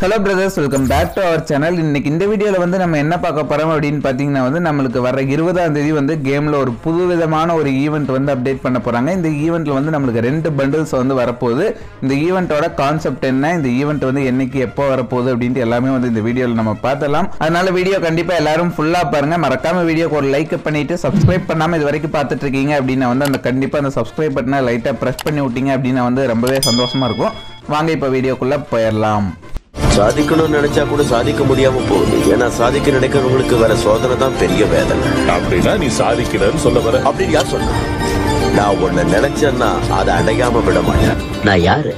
hello brothers welcome back to our channel இன்னைக்கு இந்த வீடியோவில் வந்து நம்ம என்ன பார்க்க போகிறோம் அப்படின்னு பார்த்தீங்கன்னா வந்து நம்மளுக்கு வர இருபதாம் தேதி வந்து கேமில் ஒரு புது விதமான ஒரு ஈவெண்ட் வந்து அப்டேட் பண்ண போகிறாங்க இந்த ஈவெண்ட்டில் வந்து நம்மளுக்கு ரெண்டு பண்டில்ஸ் வந்து வரப்போகுது இந்த ஈவெண்ட்டோட கான்செப்ட் என்ன இந்த ஈவெண்ட் வந்து என்னைக்கு எப்போ வரப்போகுது அப்படின்ட்டு எல்லாமே வந்து இந்த வீடியோவில் நம்ம பார்த்தலாம் அதனால வீடியோ கண்டிப்பாக எல்லாரும் ஃபுல்லாக பாருங்க மறக்காம வீடியோக்கு ஒரு லைக் பண்ணிட்டு சப்ஸ்கிரைப் பண்ணாமல் இது வரைக்கும் பார்த்துட்டு இருக்கீங்க அப்படின்னா வந்து அந்த கண்டிப்பாக அந்த சப்ஸ்கிரைப் பட்டனை லைட்டாக ப்ரெஸ் பண்ணி விட்டீங்க அப்படின்னா வந்து ரொம்பவே சந்தோஷமா இருக்கும் வாங்க இப்போ வீடியோக்குள்ளே போயிடலாம் சாதிக்கணும்னு நினைச்சா கூட சாதிக்க முடியாம போகுது ஏன்னா சாதிக்க நினைக்கிறவங்களுக்கு வேற சோதனை தான் பெரிய வேதனை அப்படின்னா நீ சாதிக்கிறன்னு சொல்ல வர அப்படின்னு யார் சொன்னா நான் ஒண்ணு நினைச்சேன்னா அதை அடையாம விட மாட்டேன் நான் யாரு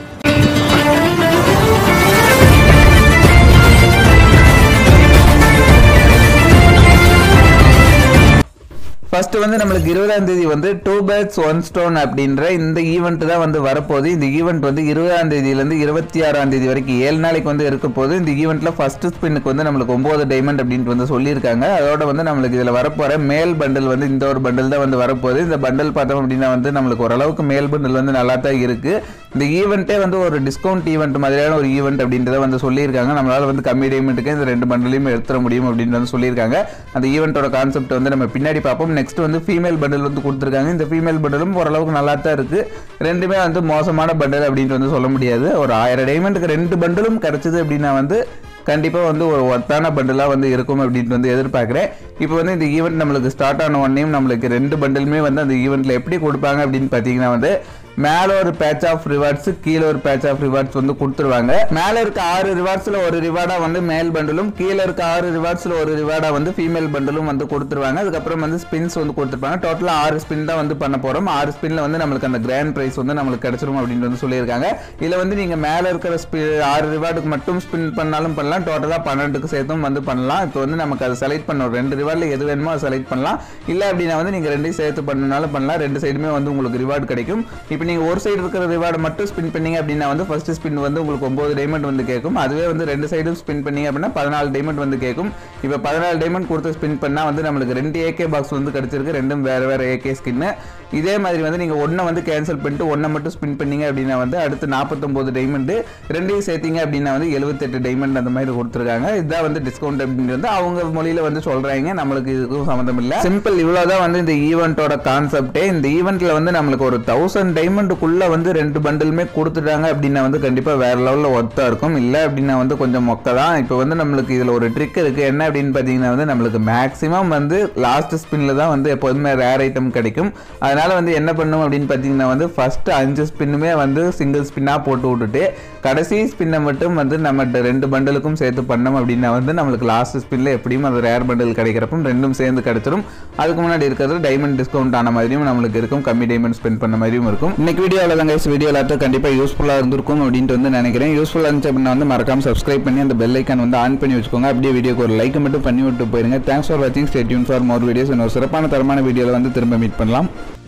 ஃபர்ஸ்ட் வந்து நம்மளுக்கு இருபதாம் தேதி வந்து டூ பேட்ஸ் ஒன் ஸ்டோன் அப்படின்ற இந்த ஈவெண்ட் தான் வந்து வரப்போகுது இந்த ஈவெண்ட் வந்து இருபதாம் தேதியிலேருந்து இருபத்தி ஆறாம் தேதி வரைக்கும் ஏழு நாளைக்கு வந்து இருக்க போகுது இந்த ஈவெண்ட்ல ஃபர்ஸ்ட் ஸ்பின்னுக்கு வந்து நம்மளுக்கு ஒன்பது டைமண்ட் அப்படின்ட்டு வந்து சொல்லியிருக்காங்க அதோட வந்து நம்மளுக்கு இதில் வரப்போகிற மேல் பண்டில் வந்து இந்த ஒரு பண்டில் தான் வந்து வரப்போகுது இந்த பண்டில் பார்த்தோம் அப்படின்னா வந்து நம்மளுக்கு ஓரளவுக்கு மேல் பண்டில் வந்து நல்லா தான் இருக்கு இந்த ஈவெண்ட்டே வந்து ஒரு டிஸ்கவுண்ட் ஈவெண்ட் மாதிரியான ஒரு ஈவெண்ட் அப்படின்றத வந்து சொல்லியிருக்காங்க நம்மளால வந்து கம்மி டைமண்ட்டுக்கு இந்த ரெண்டு பண்டிலையும் எடுத்துட முடியும் அப்படின்னு வந்து சொல்லியிருக்காங்க அந்த ஈவெண்ட்டோட கான்செப்ட் வந்து நம்ம பின்னாடி பார்ப்போம் நெக்ஸ்ட் வந்து ஃபீமேல் பண்டில் வந்து கொடுத்துருக்காங்க இந்த ஃபீமேல் பண்டிலும் ஓரளவுக்கு நல்லா தான் இருக்கு ரெண்டுமே வந்து மோசமான பண்டில் அப்படின்ட்டு வந்து சொல்ல முடியாது ஒரு ஆயிரம் டைமண்டுக்கு ரெண்டு பண்டிலும் கிடைச்சது அப்படின்னா வந்து கண்டிப்பாக வந்து ஒரு ஒர்த்தான பண்டிலாக வந்து இருக்கும் அப்படின்ட்டு வந்து எதிர்பார்க்குறேன் இப்போ வந்து இந்த ஈவெண்ட் நம்மளுக்கு ஸ்டார்ட் ஆன உடனேயும் நம்மளுக்கு ரெண்டு பண்டிலுமே வந்து அந்த ஈவெண்ட்டில் எப்படி கொடுப்பாங்க அப்படின்னு பார்த்தீங்கன்னா வந்து மேலே ஒரு பேட்ச் ஆஃப் ரிவார்ட்ஸ் கீழே ஒரு பேட்ச் ஆஃப் ரிவார்ட்ஸ் வந்து கொடுத்துருவாங்க மேலே இருக்க ஆறு ரிவார்ட்ஸில் ஒரு ரிவார்டாக வந்து மேல் பண்டிலும் கீழே இருக்க ஆறு ரிவார்ட்ஸில் ஒரு ரிவார்டாக வந்து ஃபீமேல் பண்டிலும் வந்து கொடுத்துருவாங்க அதுக்கப்புறம் வந்து ஸ்பின்ஸ் வந்து கொடுத்துருப்பாங்க டோட்டலாக ஆறு ஸ்பின் தான் வந்து பண்ண போகிறோம் ஆறு ஸ்பின்ல வந்து நம்மளுக்கு அந்த கிராண்ட் ப்ரைஸ் வந்து நம்மளுக்கு கிடைச்சிரும் அப்படின்னு வந்து சொல்லியிருக்காங்க இதில் வந்து நீங்கள் மேலே இருக்கிற ஸ்பி ஆறு ரிவார்டுக்கு மட்டும் ஸ்பின் பண்ணாலும் பண்ணலாம் டோட்டலாக பன்னெண்டுக்கு சேர்த்தும் வந்து பண்ணலாம் இப்போ வந்து நமக்கு அதை செலக்ட் பண்ணணும் ரெண்டு ரிவார்டில் எது வேணுமோ அதை செலக்ட் பண்ணலாம் இல்லை அப்படின்னா வந்து நீங்கள் ரெண்டையும் சேர்த்து பண்ணனாலும் பண்ணலாம் ரெண்டு சைடுமே வந்து உங்களுக்கு ரிவார்டு கிடைக்கும் இப்போ நீங்கள் ஒரு சைடு இருக்கிற ரிவார்டு மட்டும் ஸ்பின் பண்ணீங்க அப்படின்னா வந்து ஃபர்ஸ்ட் ஸ்பின் வந்து உங்களுக்கு ஒம்பது டைமண்ட் வந்து கேட்கும் அதுவே வந்து ரெண்டு சைடும் ஸ்பின் பண்ணீங்க அப்படின்னா பதினாலு டைமண்ட் வந்து கேட்கும் இப்போ பதினாலு டைமண்ட் கொடுத்து ஸ்பின் பண்ணால் வந்து நம்மளுக்கு ரெண்டு ஏகே பாக்ஸ் வந்து கிடைச்சிருக்கு ரெண்டும் வேறு வேறு ஏகே ஸ்கின்னு இதே மாதிரி வந்து நீங்கள் ஒன்றை வந்து கேன்சல் பண்ணிட்டு ஒன்றை மட்டும் ஸ்பின் பண்ணீங்க அப்படின்னா வந்து அடுத்து நாற்பத்தொம்போது டைமண்டு ரெண்டையும் சேர்த்தீங்க அப்படின்னா வந்து எழுபத்தெட்டு டைமண்ட் அந்த மாதிரி கொடுத்துருக்காங்க இதுதான் வந்து டிஸ்கவுண்ட் அப்படின்றது அவங்க மொழியில் வந்து சொல்கிறாங்க நம்மளுக்கு இதுக்கும் சம்மந்தம் இல்லை சிம்பிள் இவ்வளோதான் வந்து இந்த ஈவெண்ட்டோட கான்செப்டே இந்த ஈவெண்ட்டில் வந்து நம்மளுக்கு ஒரு தௌசண்ட் டைமண்டுக்குள்ளே வந்து ரெண்டு பண்டிலுமே கொடுத்துட்டாங்க அப்படின்னா வந்து கண்டிப்பாக வேறு லெவலில் ஒர்த்தாக இருக்கும் இல்லை அப்படின்னா வந்து கொஞ்சம் மொக்க தான் இப்போ வந்து நம்மளுக்கு இதில் ஒரு ட்ரிக் இருக்குது என்ன அப்படின்னு பார்த்தீங்கன்னா வந்து நம்மளுக்கு மேக்ஸிமம் வந்து லாஸ்ட் ஸ்பின்னில் தான் வந்து எப்போதுமே ரேர் ஐட்டம் கிடைக்கும் அதனால் வந்து என்ன பண்ணும் அப்படின்னு பார்த்தீங்கன்னா வந்து ஃபஸ்ட்டு அஞ்சு ஸ்பின்னுமே வந்து சிங்கிள் ஸ்பின்னாக போட்டு விட்டுட்டு கடைசி ஸ்பின்னை மட்டும் வந்து நம்ம ரெண்டு பண்டலுக்கும் சேர்த்து பண்ணோம் அப்படின்னா வந்து நம்மளுக்கு லாஸ்ட் ஸ்பின்ல எப்படியும் அந்த ரேர் பண்டல் கிடைக்கிறப்ப ரெண்டும் சேர்ந்து கிடைச்சிரும் அதுக்கு முன்னாடி இருக்கிறது டைமண்ட் டிஸ்கவுண்ட் ஆன மாதிரியும் நம்மளுக்கு இருக்கும் கம்மி டைமண்ட் ஸ்பெண்ட் பண்ண மாதிரியும் இருக்கும் இன்னைக்கு வீடியோவில் தான் கைஸ் வீடியோ எல்லாத்தையும் கண்டிப்பாக யூஸ்ஃபுல்லாக இருந்திருக்கும் அப்படின்ட்டு வந்து நினைக்கிறேன் யூஸ்ஃபுல்லாக இருந்துச்சு அப்படின்னா வந்து மறக்காம சப்ஸ்கிரைப் பண்ணி அந்த பெல் ஐக்கான் வந்து ஆன் பண்ணி வச்சுக்கோங்க அப்படியே வீடியோக்கு ஒரு லைக் மட்டும் பண்ணி விட்டு போயிருங்க தேங்க்ஸ் ஃபார் வாட்சிங் stay tune for more videos இன்னொரு சிறப்பான தரமான வீடியோவில் வந்து திரும்ப மீட் பண்ணலாம்